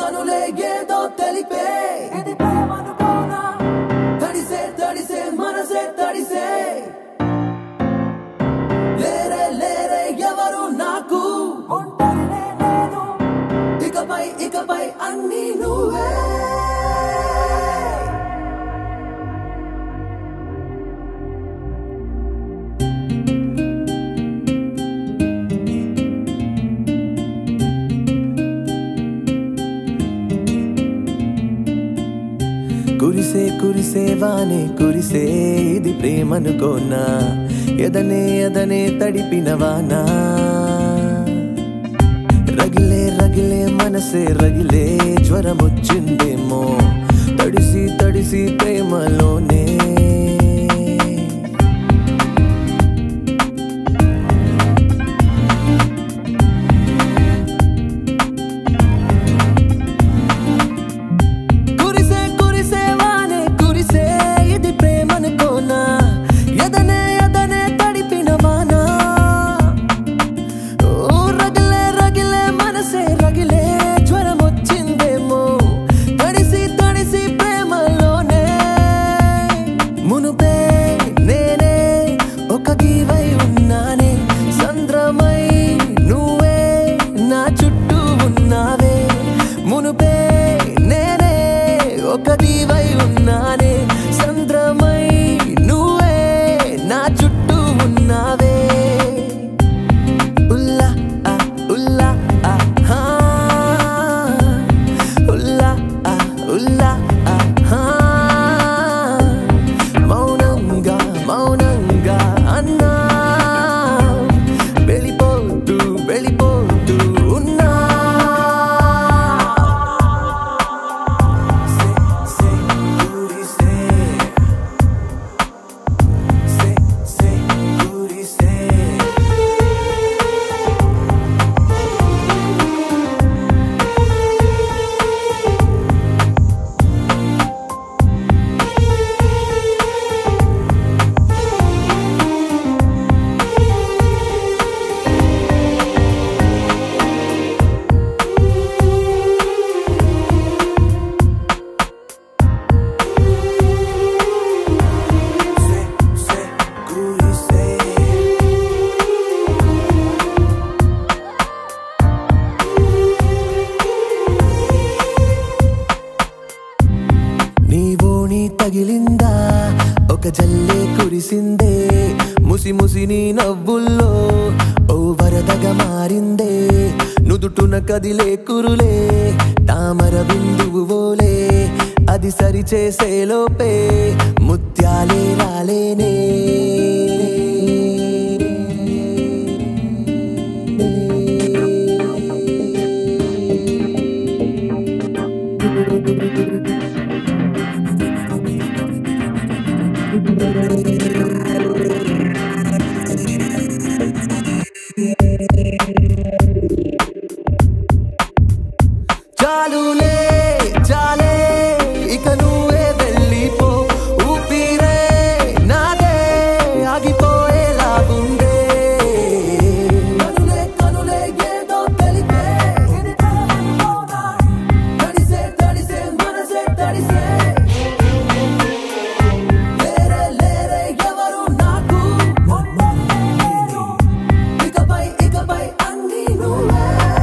కనులే ఏదో తెలిపే ఇది ప్రేమనుకోనా తడిసే తడిసే మనసే తడిసే లేరే లేరే ఎవరు నాకు ఒంటరినే నేను ఇకపై ఇకపై అన్ని నువ్వే కురిసే కురిసే వానే కురిసే ఇది ప్రేమనుకోనా ఎదనే ఎదనే తడిపిన వానా రగిలే రగిలే మనసే రగిలే జ్వరమొచ్చిందేమో తడిసి తడిసి ప్రేమలోనే కురిసే కురిసే వానే కురిసే ఇది ప్రేమనుకోనా ఎదనే ఎదనే తడిపిన వానా ఓ రగిలే రగిలే మనసే రగిలే జ్వరం వచ్చిందేమో తడిసి తడిసి ప్రేమలోనే మునుపే నేనే ఒక గీవై ఉన్నానే సంద్రమై నువ్వే నా చుట్టూ ఉన్నావే మునుపే నేనే ఒక దీవై ఉన్నానే సంద్రమై నువ్వే నా చుట్టూ ఉన్నావే ఉల్లా ఆ ఉల్లా ఆ హా ఉల్లా ఆ ఉల్లా ఆ హా మౌనంగా మౌనంగా అన్నా వెళ్ళిపోతూ వెళ్ళిపోతూ ఉన్నా సే సే కురిసే సే సే కురిసే Se, se, curise. నీవోని తగిలిందా ఒక జల్లే కురిసిందే ముసి ముసి నీ నవ్వుల్లో ఓ వరదగా మారిందే నుదుటున కదిలే కురులే తామర బిందువు ఓలే అది సరి చేసే లోపే ముత్యాలే రాలేనే చాలులే చాలే ఇక నువ్వే వెళ్ళిపో ఊపిరే నాదే ఆగిపోయేలా ఉందే కనులే కనులే ఏదో తెలిపే ఇది ప్రేమనుకోనా తడిసే తడిసే మనసే తడిసే లేరే లేరే ఎవరు నాకు ఒంటరినే నేను ఇకపై ఇకపై అన్ని నువ్వే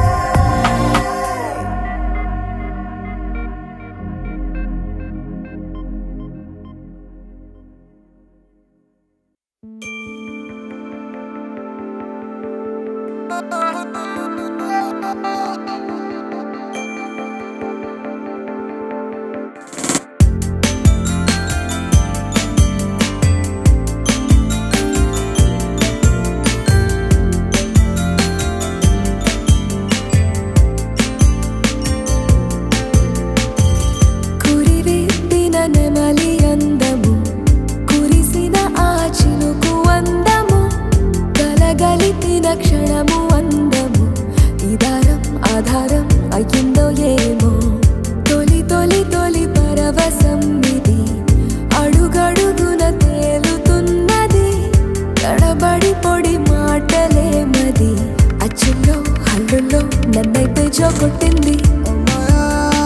కురివిప్పిన నెమలి అందము కురిసిన ఆ చినుకు అందము కలగలిపిన క్షణము అందము ఇదారం ఆధారం అయ్యిందో ఏమో తొలి తొలి తొలి పరవశం ఇది అడుగడుగున తేలుతున్నది తడబడి పొడి మాటలే మది అచ్చుల్లో హల్లుల్లో నన్నైతే జోకొట్టింది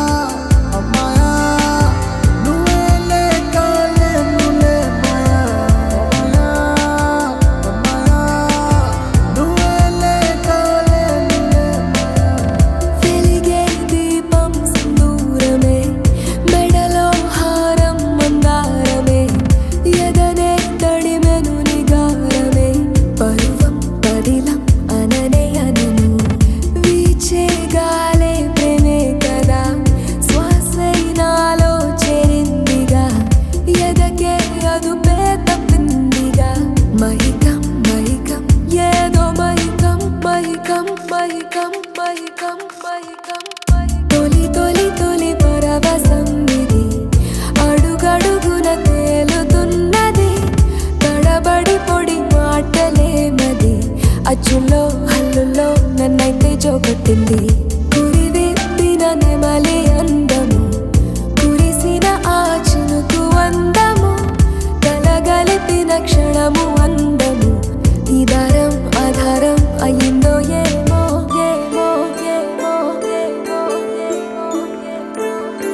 తొలి తొలి తొలి పరవశం ఇది అడుగడుగున తేలుతున్నది తడబడి పొడి మాటలేమది అచ్చుల్లో హల్లుల్లో నన్నైతే జోకొట్టింది కురివిప్పిన నెమలి అందము కురిసిన ఆ చినుకు అందము కలగలిపిన క్షణము అందము ఈ దారం ఆధారం అయ్యిందో ఏమో ఏమో ఏమో ఏమో ఏమో ఏమో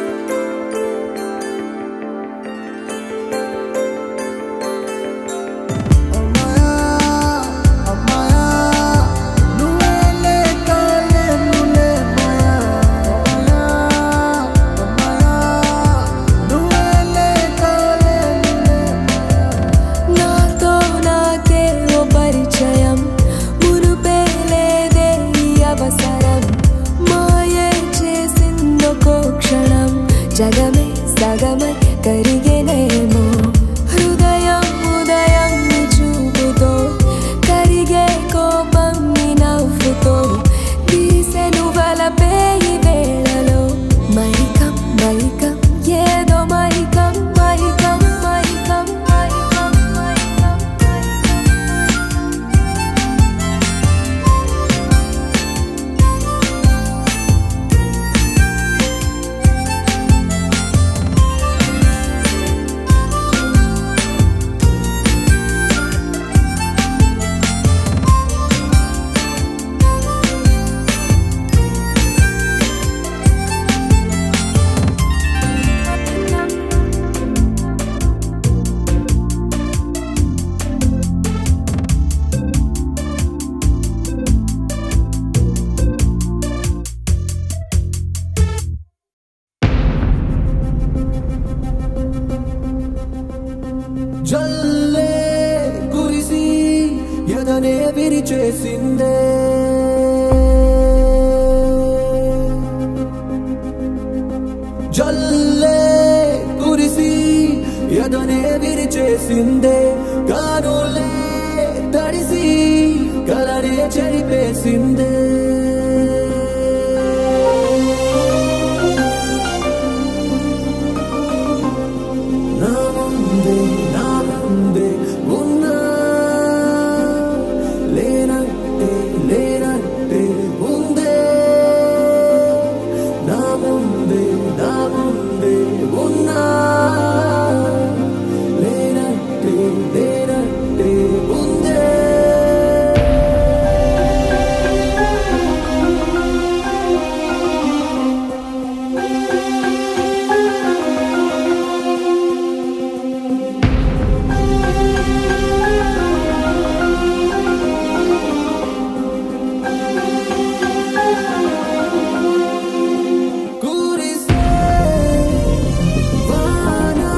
నాతో నాకే ఓ పరిచయం మునుపే లేదే ఈ అవసరం మాయే చేసిందొకో క్షణం జగమే సగమై కరిగేనేమో హృదయం ఉదయం నీ చూపుతో కరిగే కోపం నీ నవ్వుతో తీసెను వలపే ఈ వేళలో మైకం మైకం ఏదో మైకం మైకం మైకం మైకం మైకం మైకం జల్లే కురిసి ఎదనే విరిచేసిందే జల్లే కురిసి ఎదనే విరిచేసిందే కానులే తడిసి కలరే చెరిపేసిందే నా ముందే నా ముందే ఉన్నా లేనట్టే లేనట్టే ఉందే నా ముందే నా ముందే ఉన్నా లేనట్టే లేనట్టే ఉందే కురిసే వానా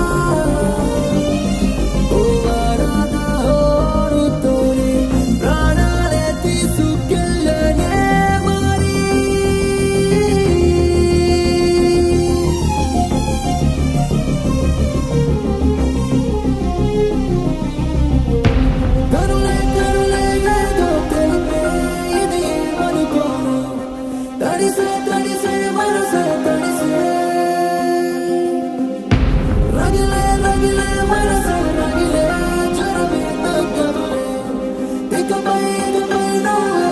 ఓ వరద హోరుతోనే ప్రాణాలే తీసుకెళ్ళనే మరి కరులే కరులే ఏదో తెలిపే ఇది ఏమనుకోను తడిసే తడిసే మనసే తడిసే రగిలే రగిలే మనసే రగిలే జ్వరమే తగ్గదులే ఇకపై ఇకపై నువ్వే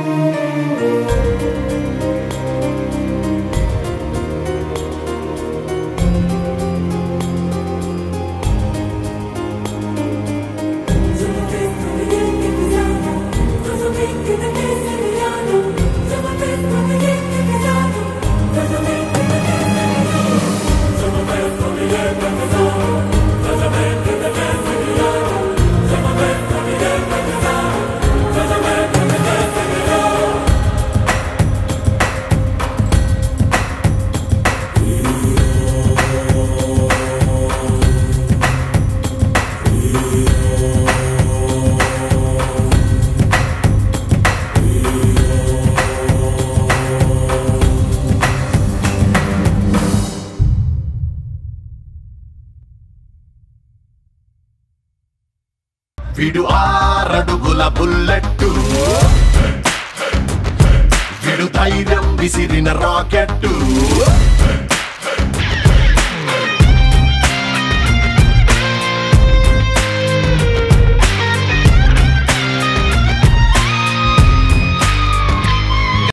విడు ఆరడుగుల బుల్లెట్టు విడు ధైర్యం విసిరిన రాకెట్టు